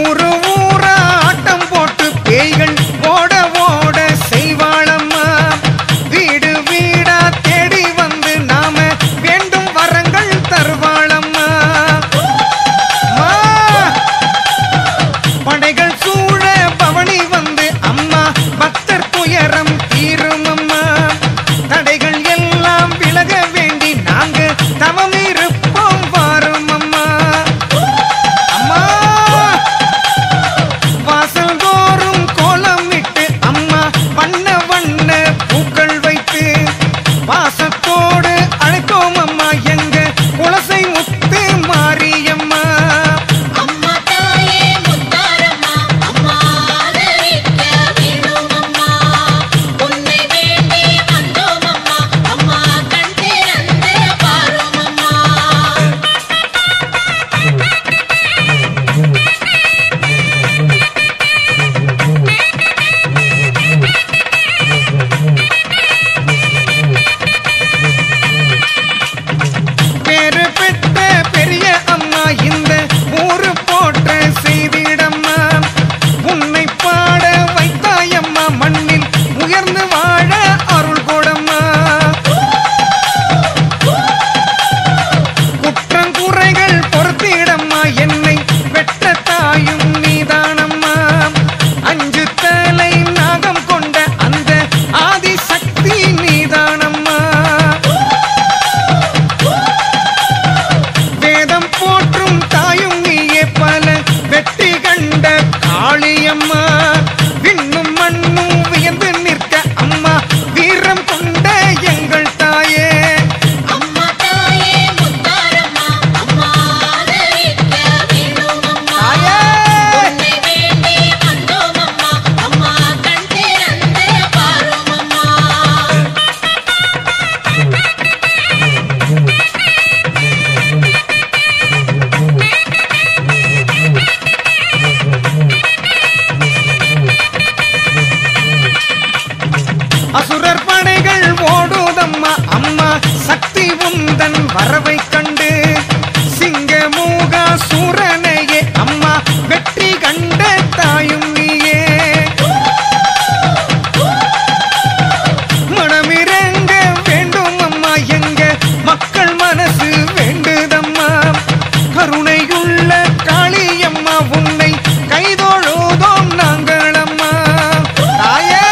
ஊரு ஊரா ஆட்டம் போட்டு பேய்கள் ஓட ஓட செய்வாளம்மா வீடு வீடா தேடி வந்து நாம வேண்டும் வரங்கள் தருவாளம்மா அம்மா, படைகள் சூழ பவனி வந்து அம்மா பக்தர் துயரம் தீரும் அம்மா தடைகள் எல்லாம் விலக வேண்டி நாங்க தவம் இருப்போம் வாரும் அம்மா அம்மா வாசல் தோறும் கோலம் விட்டு அம்மா வண்ண வண்ண பூக்கள் வைத்து வாசத்தோடு அழைப்போம் அம்மா எங்க குலசை முத்து மாரியம்மா அம்மா தாயே முத்தாரம்மா அம்மா ஆதரிக்க வேணும் அம்மா உன்னை வேண்டி வந்தோம் அம்மா அம்மா கண் திறந்து பாரும் அம்மா பேரு பெற்ற பெரிய அம்மா இந்த ஊரு போற்ற செய்திடம்மா உன்னை பாட வைத்தாயம்மா மண்ணில் உயர்ந்து வாழ அருள் கொடம்மா குற்றங்குறைகள் பொறுத்திடம்மா என்னை பெற்ற தாயும் நீதானம்மா அஞ்சு தலை நாகம் கொண்ட அந்த ஆதிசக்தி நீதானம்மா வேதம் போற்றும் தாயும் நீயே பல வெற்றி கண்ட காளியம்மா விண்ணும் மண்ணும் வியந்து நிற்க அம்மா வீரம் கொண்ட எங்கள் தாயே அம்மா தாயே முத்தாரம்மா அம்மா ஆதரிக்க வேணும் அம்மா தாயே உன்னை வேண்டி வந்தோம் அம்மா அம்மா கண் திறந்து பாரும் அம்மா அசுரர் படைகள் ஓடுதம்மா அம்மா சக்தி உந்தன் வரவை கண்டு சிங்கமூகா சூரனையே அம்மா வெற்றி கண்ட தாயும் நீயே மனமிறங்க வேண்டும் அம்மா எங்க மக்கள் மனசு வேண்டுதம்மா கருணையுள்ள காளியம்மா உன்னை கைதொழுதோம் நாங்கள் அம்மா தாயே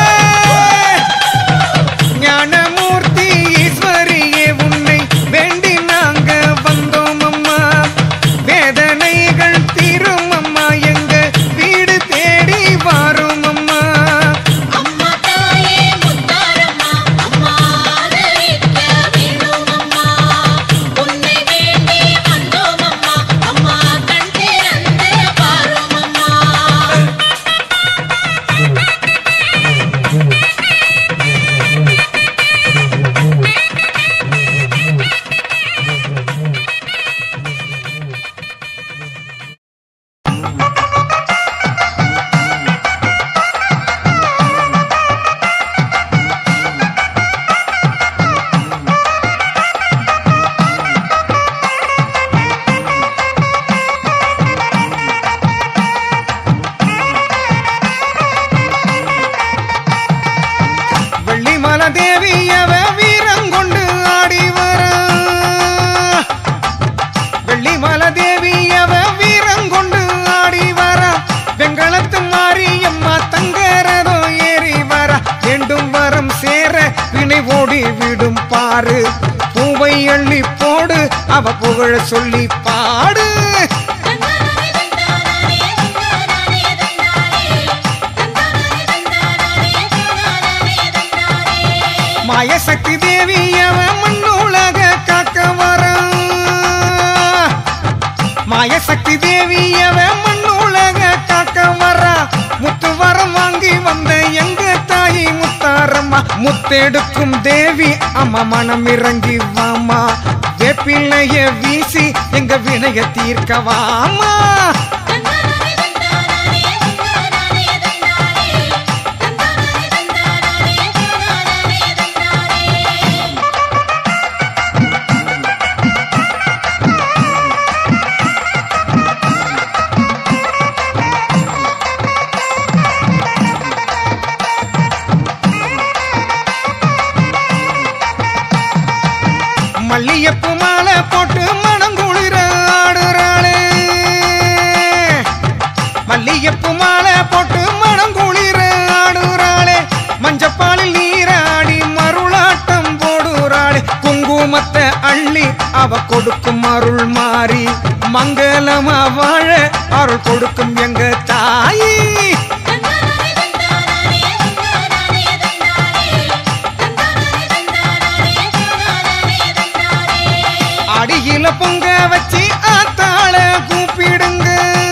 ஞானமூர்த்தி ஈஸ்வரியே உன்னை வேண்டி நாங்க வந்தோம் அம்மா வேதனைகள் தீரும் அம்மா எங்க வீடு தேடி வாரும் அம்மா அம்மா தாயே முத்தாரம்மா அம்மா ஆதரிக்க வேணும் அம்மா உன்னை வேண்டி வந்தோம் அம்மா அம்மா கண் திறந்து பாரும் அம்மா வெள்ளிமல தேவி அவ வீரங்கொண்டு ஆடி வர வெள்ளிமல தேவி அவ வீரங்கொண்டு ஆடி வர வெங்களத்து மாரியம்மா தங்கரதோ ஏறி வர வேண்டும் வரம் சேர வினை ஓடி விடும் பாரு பூவை அள்ளி போடு அவ புகழ சொல்லி பாடு தந்தானே தந்தானே தந்தானே தந்தானே தந்தானே தந்தானே தந்தானே மாயசக்தி தேவி அவ மண்ணுலக காக்க வர மாயசக்தி தேவி அவ மண்ணுலக காக்க வர முத்து வரம் வாங்கி வந்த எங்க தாயி முத்தாரம்மா முத்தெடுக்கும் தேவி அம்மா மனம் இறங்கி வாமா வேப்பிள்ளைய வீசி எங்க வினைய தீர்க்க வாமா தந்தானே தந்தானே தந்தானே தந்தானே தந்தானே தந்தானே தந்தானே தந்தானே மல்லிகைப்பூ மாலை போட்டு மனம் குளிர ஆடுறாளே மஞ்சப்பாலில் நீராடி மருளாட்டம் போடுறாளே குங்குமத்தை அள்ளி அவ கொடுக்கும் அருள் மாறி மங்களமா வாழ அருள் கொடுக்கும் எங்க தாயி தந்தானே தந்தானே தந்தானே தந்தானே தந்தானே தந்தானே தந்தானே அடியில பொங்க வச்சு ஆத்தாள கூப்பிடுங்க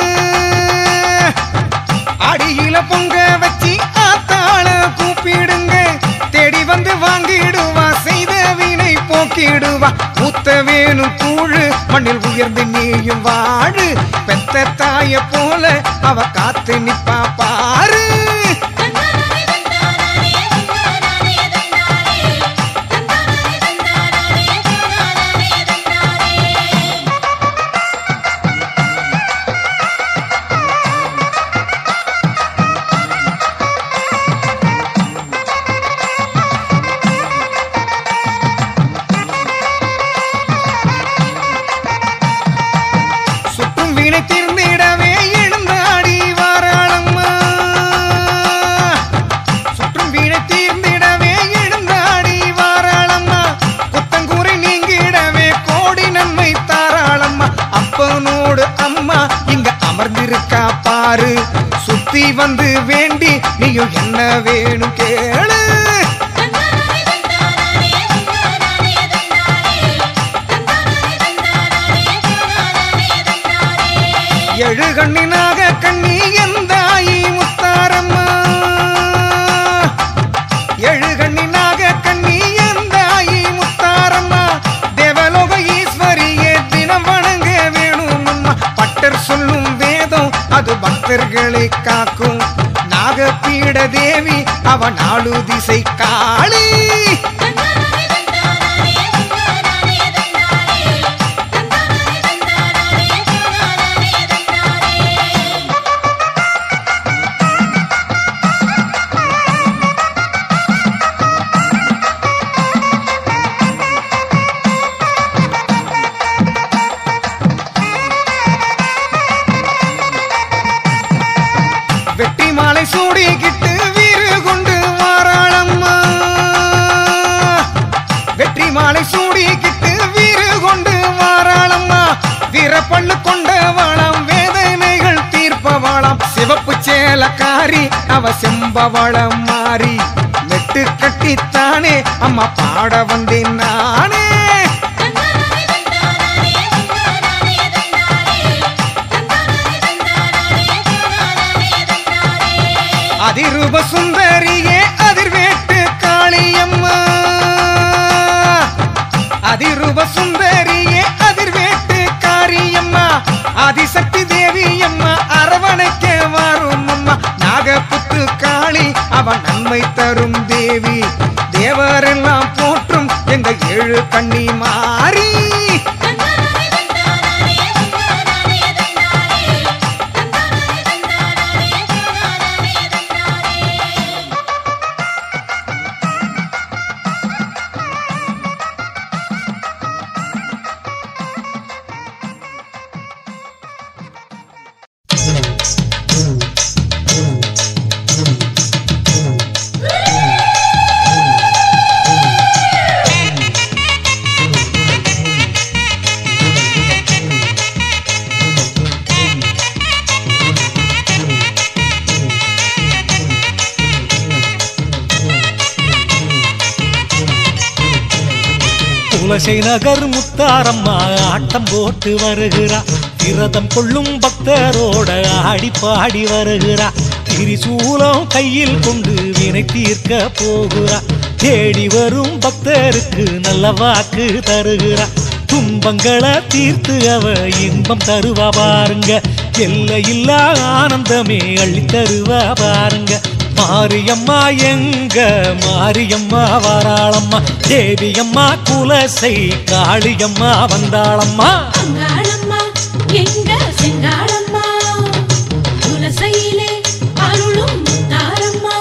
அடியில பொங்க வச்சு ஆத்தாள கூப்பிடுங்க தேடி வந்து வாங்கிடுவா செய்த வினை போக்கிடுவா ஊத்த வேணும் கூழு மண்ணில் உயர்ந்து நீயும் வாழு பெத்த தாய போல அவ காத்து நிப்பா பாரு தந்தானே தந்தானே தந்தானே தந்தானே தந்தானே தந்தானே தந்தானே சுற்றும் வீணை தீர்ந்திடவே எழுந்தாடி வாராளம்மா சுற்றும் வீணை தீர்ந்திடவே எழுந்தாடி வாராளம்மா குத்தங்கூரை நீங்கிடவே கோடி நன்மை தாராளம்மா அப்பனோடு அம்மா இங்க அமர்ந்திருக்கா பாரு சுத்தி வந்து வேண்டி நீயும் என்ன வேணும் கேளு தந்தானே தந்தானே தந்தானே தந்தானே தந்தானே தந்தானே தந்தானே எழு கண்ணினாக கண்ணி எந்தாயி முத்தாரம்மா எழு கண்ணினாக கண்ணி எந்தாயி முத்தாரம்மா தேவலோக ஈஸ்வரியே தினம் வணங்க வேணும் அம்மா பட்டர் சொல்லும் வேதம் அது பக்தர்களை காக்கும் நாகப்பீட தேவி அவ நாலு திசை காளி தந்தானே தந்தானே தந்தானே தந்தானே தந்தானே தந்தானே தந்தானே வெற்றி மாலை சூடிக்கிட்டு வீறு கொண்டு வாராளம்மா வெற்றி மாலை சூடிக்கிட்டு வீறு கொண்டு வாராளம்மா வீரப்பள்ளு கொண்டவாளாம் வேதனைகள் தீர்ப்பவாளாம் சிவப்பு சேலக்காரி அவ செம்பவளம் மாறி நெட்டு கட்டித்தானே அம்மா பாட வந்தேன் நானே தந்தானே தந்தானே தந்தானே தந்தானே தந்தானே தந்தானே தந்தானே அதிரூப சுந்தரியே அதிர்வேட்டு காளியம்மா அதிரூப சுந்தரியே அதிர்வேட்டு காரியம்மா ஆதிசக்தி தேவி அம்மா அரவணைக்க வரும் அம்மா நாகப்புத்து காளி அவ நன்மை தரும் தேவி தேவரெல்லாம் போற்றும் எங்க ஏழு கண்ணி மாறி தந்தானே தந்தானே தந்தானே தந்தானே தந்தானே தந்தானே தந்தானே குலசை நகர் முத்தாரம்மா ஆட்டம் போட்டு வருகிறா விரதம் கொள்ளும் பக்தரோட ஆடி பாடி வருகிறா திரிசூலம் கையில் கொண்டு வினை தீர்க்க போகிறா தேடி வரும் பக்தருக்கு நல்ல வாக்கு தருகிறா துன்பங்களை தீர்த்து அவ இன்பம் தருவா பாருங்க எல்லையில்லா ஆனந்தமே அள்ளி தருவா பாருங்க மாரியம்மா எங்க மாரியம்மா வாராளம்மா தேவியம்மா குலசை காளியம்மா வந்தாளம்மா அங்காளம்மா எங்க செங்காளம்மா துலசையிலே அருளும் முத்தாரம்மா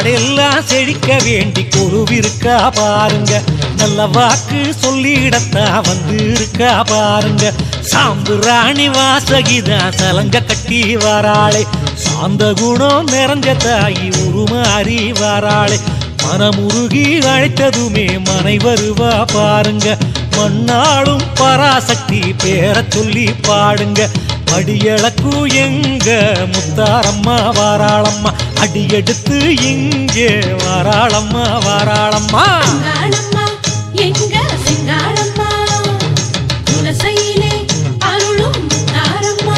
நாடெல்லாம் செழிக்க வேண்டி குருவிருக்கா பாருங்க நல்ல வாக்கு சொல்லிடத்தான் வந்து இருக்கா பாருங்க சாம்பு ராணி வாசகிதான் சலங்க கட்டி வாராளே சாந்த குணம் நிறைஞ்ச தாயி உருமாறி வாராளே மனமுருகி அழைத்ததுமே மனை வருவா பாருங்க மண்ணாளும் பராசக்தி பேரச் சொல்லி பாடுங்க படியளக்கு எங்க முத்தாரம்மா வாராளம்மா அடியெடுத்து இங்கே வாராளம்மா வாராளம்மா செங்காளம்மா எங்க செங்காளம்மா குலசையிலே அருளும் தாரம்மா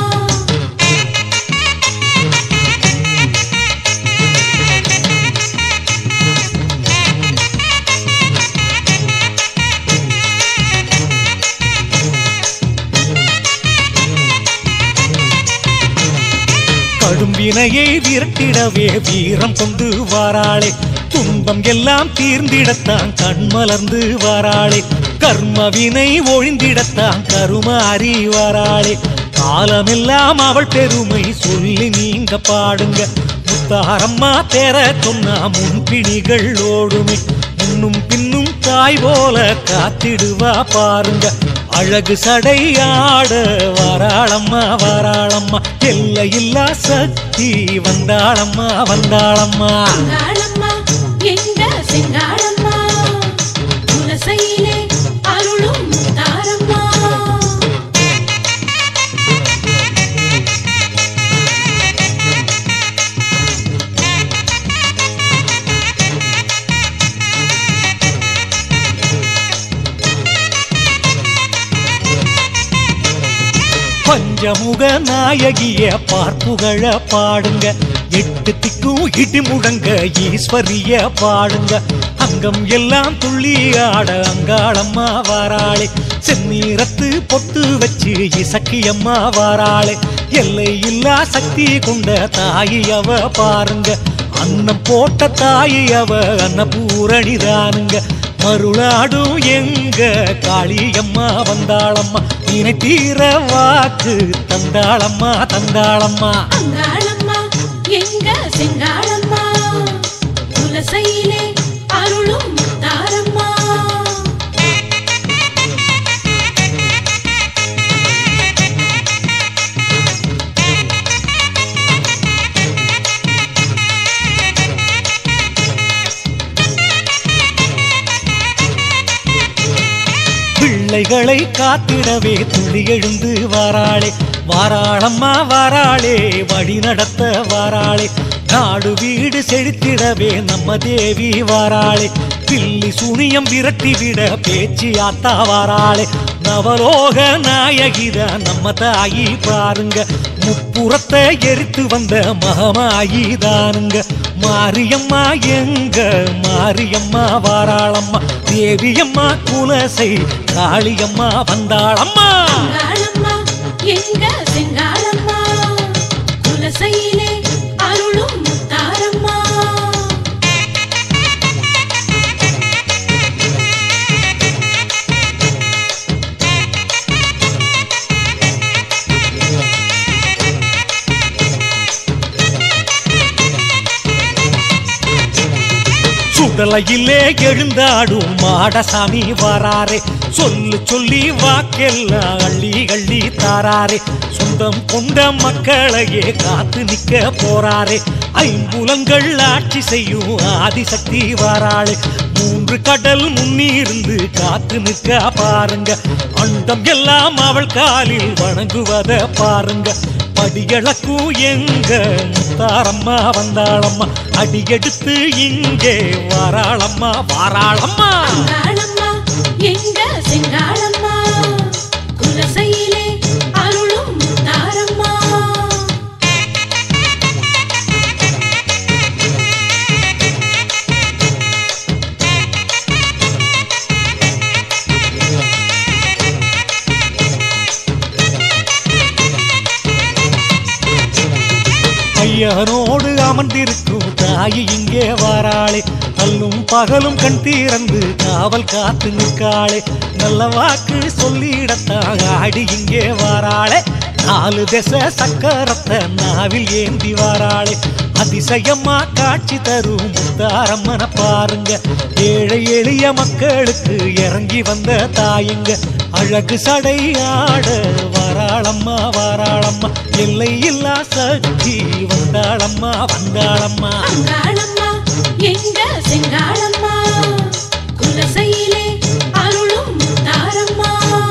கடும்பினையை விரட்டிடவே வீரம் கொண்டு வாராளே துன்பம் எல்லாம் தீர்ந்திடத்தான் கண்மலர்ந்து வாராளே கர்மவினை ஒழிந்திடத்தான் கருமாறி வாராளே காலமெல்லாம் அவள் பெருமை சொல்லி நீங்க பாடுங்க முத்தாரம்மா தேர சொன்னா முன்பிணிகள் ஓடுமே முன்னும் பின்னும் தாய் போல காத்திடுவா பாருங்க அழகு சடையாட வாராளம்மா வாராளம்மா எல்லையில்லா சக்தி வந்தாளம்மா வந்தாளம்மா செங்காளம்மா எங்க செங்காளம்மா குலசையிலே அருளும் தாரம்மா பஞ்சமுக நாயகிய பார்ப்புகழ பாடுங்க எட்டு திக்கும் இடி முழங்க ஈஸ்வரிய பாடுங்க அங்கம் எல்லாம் துள்ளி ஆட அங்காளம்மா வாராளே செந்நீரத்து பொட்டு வச்சு இசக்கியம்மா வாராளே எல்லை இல்லா சக்தி கொண்ட தாயி அவ பாருங்க அன்னம் போட்ட தாயி அவ அன்னபூரணி தானுங்க மருளாடும் எங்க காளியம்மா வந்தாளம்மா இனை தீர வாக்கு தந்தாளம்மா தந்தாளம்மா அங்காளம்மா எங்க செங்காளம்மா குலசையிலே அருளும் தாரம்மா பிள்ளைகளை காத்திடவே துள்ளி எழுந்து வாராளே வாராளம்மா வாராளே வழி நடத்த வாராளே நாடு வீடு செழித்திடவே நம்ம தேவி வாராளே பில்லி சுனியம் விரட்டிவிட பேச்சு ஆத்தா வாராளே நவலோக நாயகித நம்ம தாயி பாருங்க முப்புறத்தை எரித்து வந்த மகமாயி தானுங்க மாரியம்மா எங்க மாரியம்மா வாராளம்மா தேவியம்மா குலசை காளியம்மா வந்தாளம்மா அங்காளம்மா எங்க செங்காளம்மா குலசையிலே அருளும் தாரம்மா சுடலையிலே எழுந்தாடும் மாடசாமி வாராரே சொல்லு சொல்லி வாக்கெல்லாம் அள்ளி அள்ளி தாராரே சொந்தம் கொண்ட மக்களையே காத்து நிக்க போறாரே ஐம்புலங்கள் ஆட்சி செய்யும் ஆதிசக்தி வாராளே மூன்று கடல் முன்னிருந்து காத்து நிற்க பாருங்க அண்டம் எல்லாம் அவள் காலில் வணங்குவத பாருங்க படியளக்கும் எங்க முத்தாரம்மா வந்தாளம்மா அடியெடுத்து இங்கே வாராளம்மா வாராளம்மா அங்காளம்மா எங்க செங்காளம்மா குலசையிலே அருளும் தாரம்மா ஐயனோடு அமர்ந்திருக்கும் தாயி இங்கே வாராளே அல்லும் பகலும் கண் தீரந்து காவல் காத்து நிற்காளே நல்ல வாக்கு சொல்லிடத்தாக ஆடி இங்கே வாராளே நாலு திசை சக்கரத்தை நாவில் ஏந்தி வாராளே அதிசயமா காட்சி தரும் முத்தாரம்மன பாருங்க ஏழை எளிய மக்களுக்கு இறங்கி வந்த தாயுங்க அழகு சடை ஆட வாராளம்மா வாராளம்மா எல்லை இல்லா சக்தி வந்தாளம்மா வந்தாளம்மா அங்காளம்மா எங்க செங்காளம்மா குலசையிலே அருளும் முத்தாரம்மா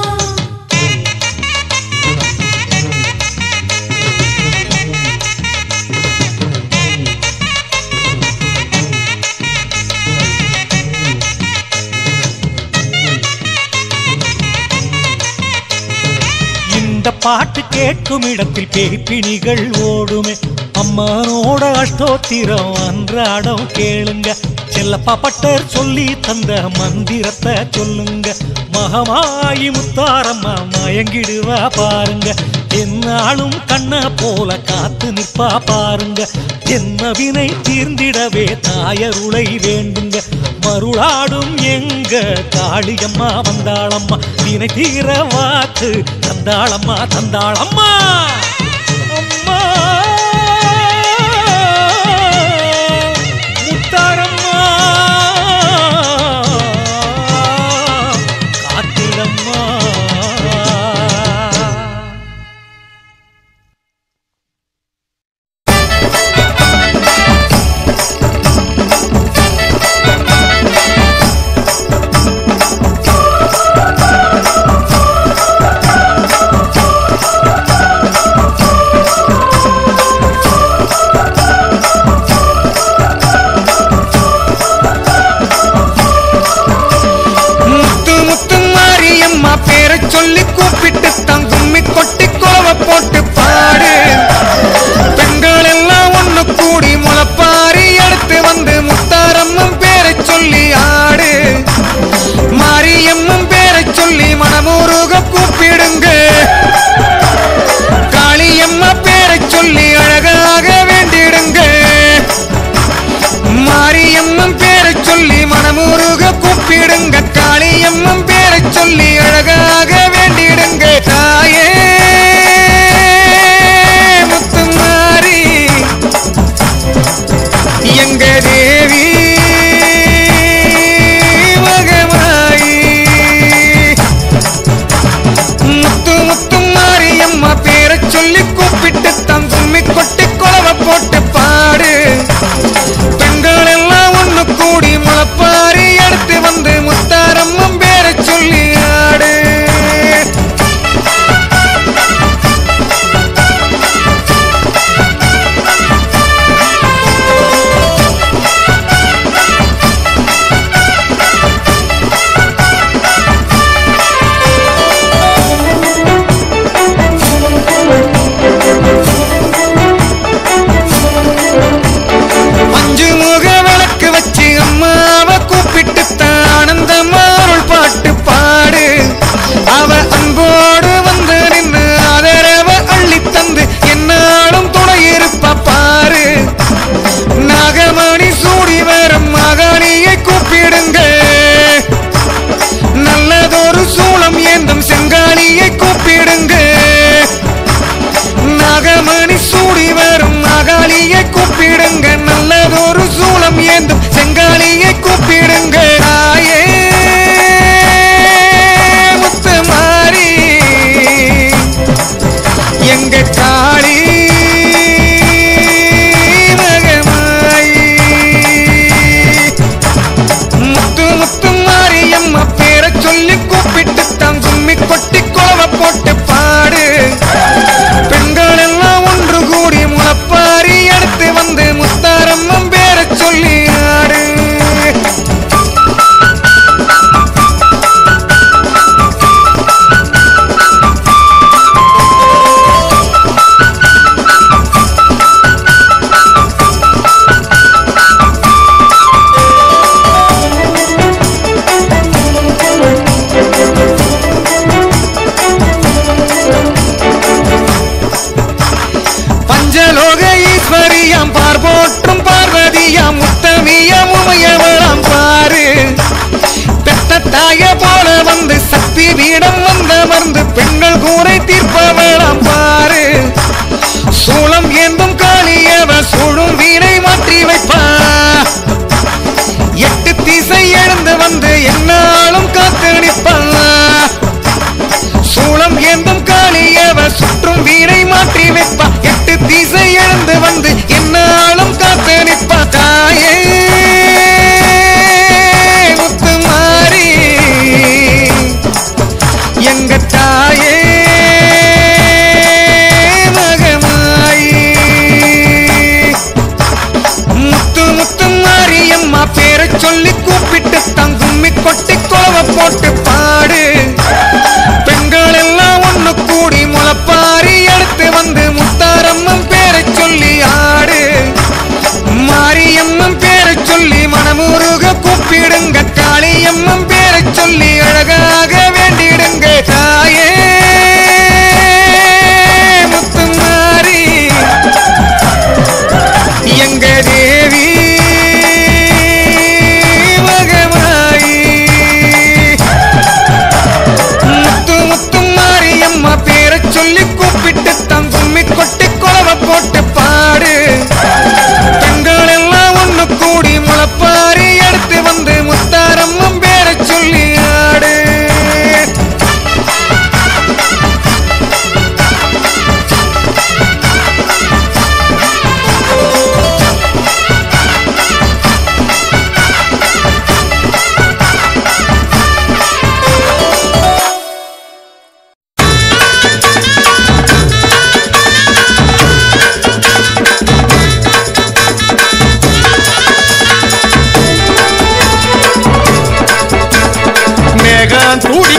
இந்த பாட்டு கேட்கும் இடத்தில் பேய்ப்பிணிகள் ஓடுமே அம்மானோட அஷ்டோத்திரம் அன்றாடம் கேளுங்க செல்லப்பா பட்டர் சொல்லி தந்த மந்திரத்தை சொல்லுங்க மகமாயி முத்தாரம்மா மயங்கிடுவா பாருங்க என்னாலும் கண்ண போல காத்து நிற்பா பாருங்க என்ன வினை தீர்ந்திடவே தாயருளை வேண்டுங்க மருளாடும் எங்க காளியம்மா வந்தாளம்மா வினை தீர வாக்கு தந்தாளம்மா தந்தாளம்மா அம்மா முத்தாரம்மா காத்திடம்மா முத்து முத்து மாரியம்மா பேரை சொல்லி கூப்பிட்டு தான் கும்மி கொட்டி கோவ போட்டு பாடு பெண்கள் எல்லாம் ஒண்ணு கூடி முளப்பாரி எடுத்து வந்து முத்தாரம்மன் பேரை சொல்லி ஆடு மாரியம்மன் பேரை சொல்லி மனமுருக கூப்பிடுங்க காளியம்மா பேரை சொல்லி அழகாக வேண்டிடுங்க மாரியம்மன் பேரை சொல்லி மனமுருக கூப்பிடுங்க காளியம்மன் பேரை சொல்லி அழகாக வேண்டிடுங்க தாயே முத்துமாரி எங்க தேவி மகமாயி முத்து முத்து மாரியம்மா பேரை சொல்லி கூப்பிட்டு தம் கும்மி கொட்டி கொலவ போட்டு பாடு பெண்கள் எல்லாம் ஒண்ணு கூடி முளப்பாரி எடுத்து வந்து முத்தாரம்மன் பேரை சொல்லி ஆடு அஞ்சு முக விளக்கு வச்சு அம்மாவை கூப்பிட்டு தான் ஆனந்தமா அருள் பாட்டு பாடு அவ அன்போடு வந்து நின்று ஆதரவ அள்ளி தந்து என்னாலும் துணை இருப்ப பாரு நாகமணி சூடி வரும் மகாணியை கூப்பிடுங்க நல்லதொரு சூளம் ஏந்தும் செங்காலியை கூப்பிடுங்க நாகமணி சூடி வரும் மகாளியை கூப்பிடுங்க நல்லதொரு சூளம் ஏந்தும் செங்காலியை கூப்பிடுங்க தாயே முத்து மாறி எங்க காளி மகமாயி முத்து முத்து மாரியம்மா பேரை சொல்லி கூப்பிட்டு தான் கும்மி கொட்டி கொலவ போட்டு பாடு பெண்கள் எல்லாம் ஒன்று கூடி முளப்பாரி எடுத்து வந்து முத்தாரம்மன் பேரை சொல்லி ஆடு பஞ்சலோக ஈஸ்வரியாம் பார்போற்றும் பார்வதியாம் முத்தமியாம் உமையவளாம் பாரு பெத்த தாய போல வந்து சக்தி பீடம் வந்தமர்ந்து பெண்கள் கூரை தீர்ப்பவளாம் பாரு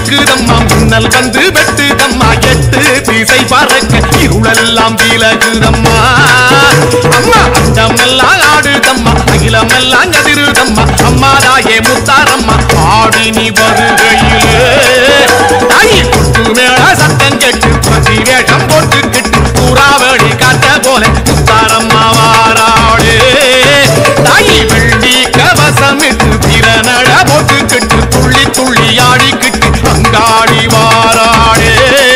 துடிக்குதம்மா மின்னல் வந்து வெட்டுதம்மா எட்டு திசை பறக்க இருளெல்லாம் விலகுதம்மா அம்மா அண்டமெல்லாம் ஆடுதம்மா அகிலமெல்லாம் கதிருதம்மா அம்மா தாயே முத்தாரம்மா ஆடி நீ வருகையிலே தாயி கொட்டு மேள சத்தம் கேட்டு பசி வேஷம் போட்டுக்கிட்டு புறாவடி காட்ட போல முத்தாரம்மா வாராடு தாயி வெள்ளி கவசமிட்டு திறனட போட்டுக்கிட்டு துள்ளி துள்ளி ஆடிக்கிட்டு அங்காடி வாராடே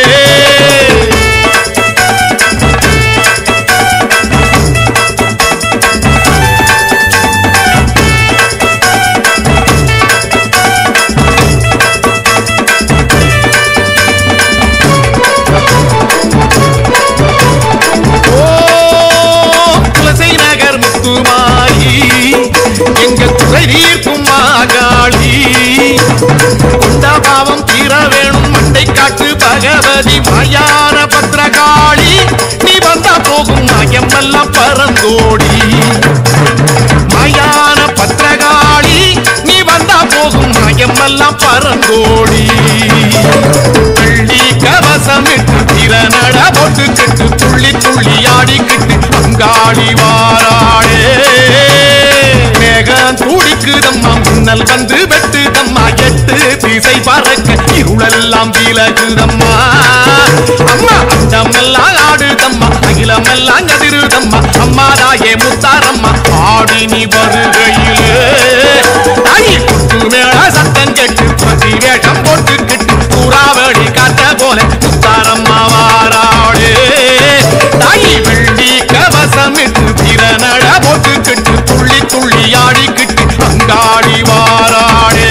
ஓம் துளசி நகர் முத்துமாரி எங்க துறை தீர்க்கும் மாகாளி கொண்ட பாவம் தீர வேணும் மண்டை காட்டு பகவதி மயான பத்திரகாளி நீ வந்தா போகும் மயமெல்லாம் பரந்தோடி மயான பத்திரகாளி நீ வந்தா போகும் மயமெல்லாம் பரந்தோடி வெள்ளி கவசமிட்டு திறனட போட்டுக்கிட்டு துள்ளி துள்ளி ஆடிக்கிட்டு அங்காடி வாராடே மேகம் துடிக்குதம்மா மின்னல் வந்து வெட்டுதம்மா எட்டு திசை பறக்க இருளெல்லாம் விலகுதம்மா அம்மா அண்டமெல்லாம் ஆடுதம்மா அகிலமெல்லாம் கதிருதம்மா அம்மா தாயே முத்தாரம்மா ஆடி நீ வருகையிலே தாயி கொட்டு மேள சத்தம் கேட்டு பசி வேஷம் போட்டுக்கிட்டு புறாவடி காத்த போல முத்தாரம்மா வாராடே தாயி வெள்ளி கவசமிட்டு திறனட போட்டுக்கிட்டு துள்ளி துள்ளி ஆடிக்கிட்டு அங்காடி வாராடே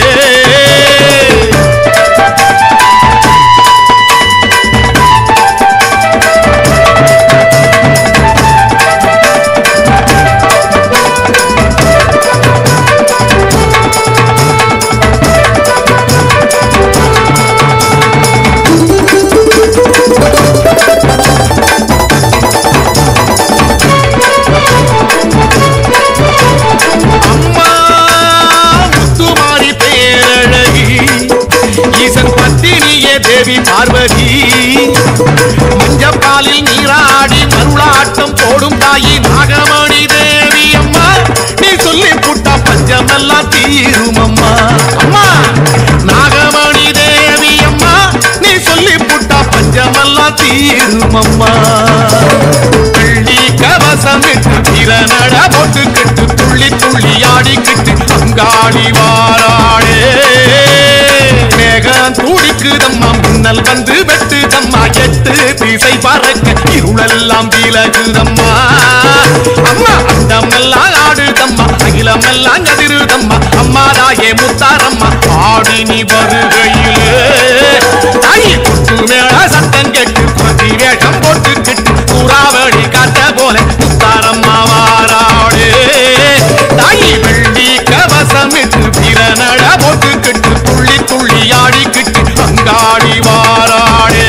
அம்மா முத்துமாரி பேரழகி ஈசன் பத்தினியே தேவி பார்வதி மஞ்சப்பாலில் நீராடி மருளாட்டம் போடும் தாயி நாகமணி தேவி அம்மா நீ சொல்லி புட்டா பஞ்சமெல்லாம் தீரும் அம்மா அம்மா நாகமணி தேவி அம்மா நீ சொல்லி புட்டா பஞ்சமெல்லாம் தீரும் அம்மா வெள்ளி கவசமிட்டு திறனட போட்டுக்கிட்டு துள்ளி துள்ளி ஆடிக்கிட்டு அங்காடி வாராடே மேகம் துடிக்குதம்மா மின்னல் வந்து வெட்டுதம்மா எட்டு திசை பறக்க இருளெல்லாம் விலகுதம்மா அம்மா அண்டமெல்லாம் ஆடுதம்மா அகிலமெல்லாம் கதிருதம்மா அம்மா தாயே முத்தாரம்மா ஆடி நீ வருகையிலே தாயி கொட்டு மேள சத்தம் கேட்டு பதி வேஷம் போட்டுக்கிட்டு புறாவடி காட்ட போல முத்தாரம்மா வாராடே தாயி வெள்ளி கவசமிட்டு திறனட போட்டுக்கிட்டு துள்ளி துள்ளி ஆடிக்கிட்டு அங்காடி வாராடே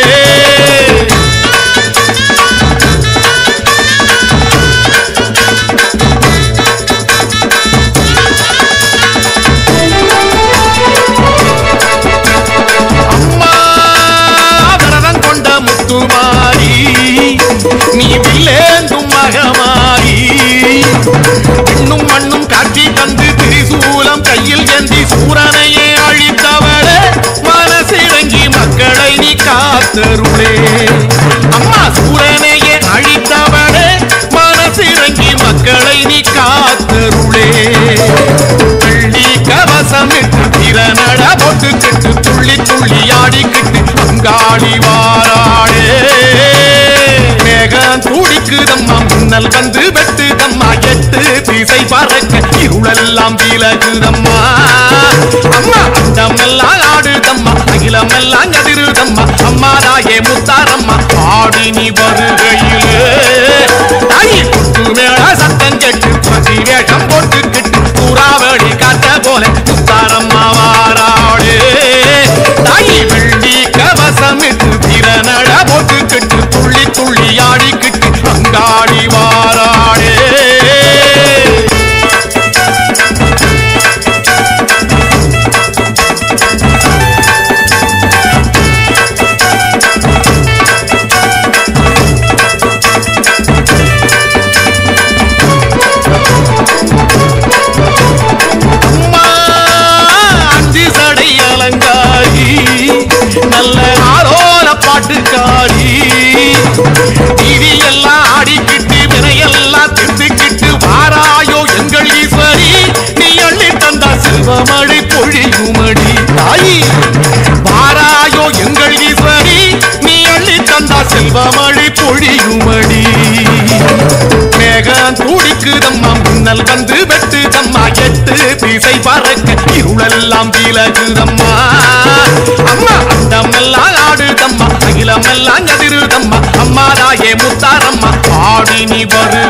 அம்மா விரதம் கொண்ட முத்துமாரி நீ வில்லேந்தும் மகமாரி பெண்ணும் மண்ணும் காட்சி தந்து திரிசூலம் கையில் ஏந்தி சூரனையே அழித்தவளே மனசிறங்கி மக்களை நீ காத்தருளே அம்மா சூரனையே அழித்தவளே மனசிறங்கி மக்களை நீ காத்தருளே வெள்ளி கவசமிட்டு திறனட போட்டுக்கிட்டு துள்ளி துள்ளி ஆடிக்கிட்டு அங்காடி வாராடே மேகம் துடிக்குதம்மா மின்னல் வந்து வெட்டுதம்மா எட்டு திசை பறக்க இருளெல்லாம் விலகுதம்மா அம்மா அண்டமெல்லாம் ஆடுதம்மா அகிலமெல்லாம் கதிருதம்மா அம்மா தாயே முத்தாரம்மா ஆடி நீ வருகையிலே தாயி கொட்டு மேள சத்தம் கேட்டு பசி வேஷம் போட்டுக்கிட்டு புறாவடி காட்ட போல முத்தாரம்மா வாராடே தாயி வெள்ளி கவசமிட்டு திறனட போட்டுக்கிட்டு துள்ளி துள்ளி ஆடிக்கிட்டு அங்காடி வாராடே மழை பொழியுமடி மேகம் துடிக்குதம்மா மின்னல் வந்து வெட்டுதம்மா எட்டு திசை பறக்க இருளெல்லாம் விலகுதம்மா அம்மா அண்டமெல்லாம் ஆடுதம்மா அகிலமெல்லாம் கதிருதம்மா அம்மா தாயே முத்தாரம்மா ஆடி நீ வருக